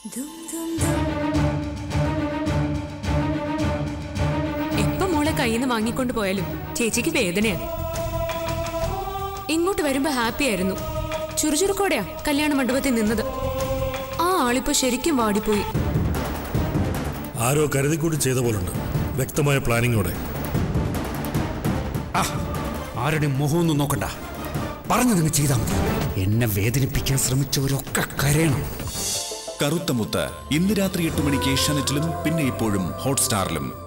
എപ്പോ മോളെ കയ്യിൽ നിന്ന് വാങ്ങിക്കൊണ്ട് പോയാലും ചേച്ചിക്ക് വേദനയാണ് ഇങ്ങോട്ട് വരുമ്പോ ഹാപ്പി ആയിരുന്നു ചുറുചുറുക്കോടെയാ കല്യാണ മണ്ഡപത്തിൽ നിന്നത് ആ ആളിപ്പോ ശരിക്കും വാടിപ്പോയി ആരോ കരുതിക്കൂടി ചെയ്ത പോലുണ്ട് വ്യക്തമായ പ്ലാനിങ്ങോടെ ആ ആരുടെയും മുഖമൊന്നും നോക്കണ്ട പറഞ്ഞു നിങ്ങൾ ചെയ്താൽ മതി എന്നെ വേദനിപ്പിക്കാൻ ശ്രമിച്ചവരൊക്കെ കരയണം കറുത്ത മുത്ത് ഇന്ന് രാത്രി എട്ട് മണിക്ക് ഏഷ്യാനെറ്റിലും പിന്നെ ഇപ്പോഴും ഹോട്ട്സ്റ്റാറിലും